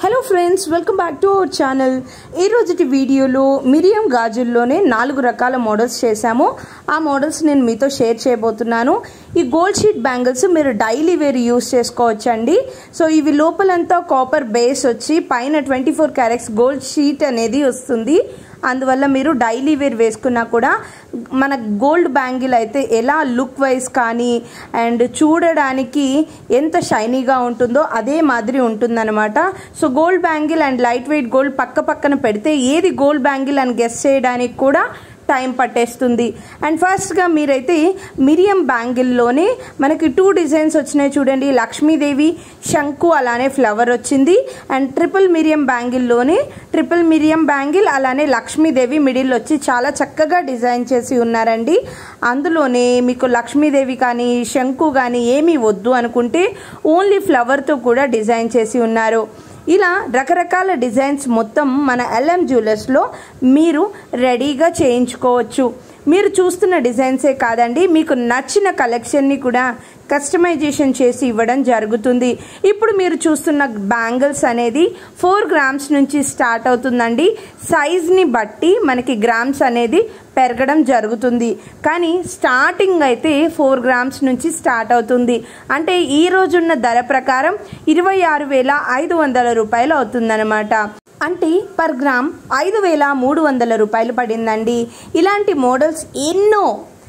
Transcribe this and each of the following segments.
hello friends welcome back to our channel ఈ రోజుటి వీడియోలో మిరియం గాజుల్లోనే నాలుగు రకాల మోడల్స్ చేశాము ఆ మోడల్స్ నేను మీతో షేర్ చేయబోతున్నాను ఈ గోల్డ్ షీట్ బ్యాంగిల్స్ మీరు డైలీ వేర్ యూస్ చేసుకోవచ్చండి సో ఇవి లోపలంతా కాపర్ బేస్ వచ్చి పైన twenty four carats gold sheet అనేది వస్తుంది అందువల్ల మీరు డైలీ వేర్ వేసుకున్నా కూడా మన గోల్డ్ బ్యాంగిల్ అయితే ఎలా లుక్ వైజ్ కానీ అండ్ చూడడానికి ఎంత షైనీగా ఉంటుందో అదే మాదిరి ఉంటుందన్నమాట so gold bangle and light weight gold పక్క పక్కన పెడితే ఏది గోల్డ్ బ్యాంగిల్ అని గెస్ చేయడానికి కూడా టైం పట్టేస్తుంది అండ్ ఫస్ట్గా మీరైతే మిరియం బ్యాంగిల్లోనే మనకి టూ డిజైన్స్ వచ్చినాయి చూడండి లక్ష్మీదేవి శంకు అలానే ఫ్లవర్ వచ్చింది అండ్ ట్రిపుల్ మిరియం బ్యాంగిల్లోనే ట్రిపుల్ మిరియం బ్యాంగిల్ అలానే లక్ష్మీదేవి మిడిల్ వచ్చి చాలా చక్కగా డిజైన్ చేసి ఉన్నారండి అందులోనే మీకు లక్ష్మీదేవి కానీ శంకు కానీ ఏమీ వద్దు అనుకుంటే ఓన్లీ ఫ్లవర్తో కూడా డిజైన్ చేసి ఉన్నారు ఇలా రకరకాల డిజైన్స్ మొత్తం మన ఎల్ఎం జ్యువెలర్స్లో మీరు రెడీగా చేయించుకోవచ్చు మీరు చూస్తున్న డిజైన్సే కాదండి మీకు నచ్చిన కలెక్షన్ని కూడా కస్టమైజేషన్ చేసి ఇవ్వడం జరుగుతుంది ఇప్పుడు మీరు చూస్తున్న బ్యాంగిల్స్ అనేది ఫోర్ గ్రామ్స్ నుంచి స్టార్ట్ అవుతుందండి సైజ్ని బట్టి మనకి గ్రామ్స్ అనేది పెరగడం జరుగుతుంది కానీ స్టార్టింగ్ అయితే ఫోర్ గ్రామ్స్ నుంచి స్టార్ట్ అవుతుంది అంటే ఈ రోజున్న ధర ప్రకారం ఇరవై ఆరు వేల ఐదు వందల రూపాయలు అవుతుందన్నమాట అంటే పర్ గ్రామ్ ఐదు వేల మూడు వందల రూపాయలు పడిందండి ఇలాంటి మోడల్స్ ఎన్నో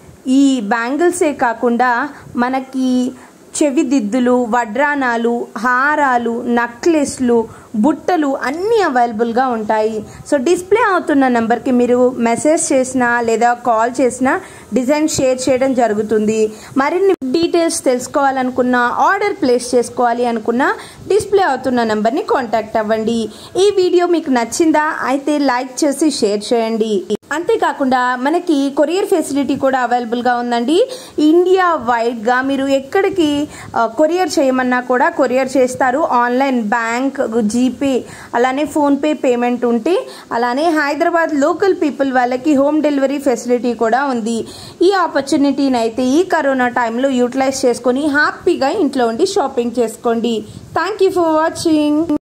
ఈ బ్యాంగిల్సే కాకుండా మనకి చెవిదిద్దులు వడ్రానాలు హారాలు నక్లెస్లు బుట్టలు అన్నీ అవైలబుల్గా ఉంటాయి సో డిస్ప్లే అవుతున్న నెంబర్కి మీరు మెసేజ్ చేసినా లేదా కాల్ చేసినా డిజైన్ షేర్ చేయడం జరుగుతుంది మరిన్ని డీటెయిల్స్ తెలుసుకోవాలనుకున్నా ఆర్డర్ ప్లేస్ చేసుకోవాలి అనుకున్నా డిస్ప్లే అవుతున్న నెంబర్ని కాంటాక్ట్ అవ్వండి ఈ వీడియో మీకు నచ్చిందా అయితే లైక్ చేసి షేర్ చేయండి అంతేకాకుండా మనకి కొరియర్ ఫెసిలిటీ కూడా అవైలబుల్గా ఉందండి ఇండియా వైడ్గా మీరు ఎక్కడికి కొరియర్ చేయమన్నా కూడా కొరియర్ చేస్తారు ఆన్లైన్ బ్యాంక్ జీపే అలానే ఫోన్పే పేమెంట్ ఉంటే అలానే హైదరాబాద్ లోకల్ పీపుల్ వాళ్ళకి హోమ్ డెలివరీ ఫెసిలిటీ కూడా ఉంది ఈ ఆపర్చునిటీని అయితే ఈ కరోనా టైంలో యూటిలైజ్ చేసుకొని హ్యాపీగా ఇంట్లో ఉండి షాపింగ్ చేసుకోండి థ్యాంక్ యూ ఫర్ వాచింగ్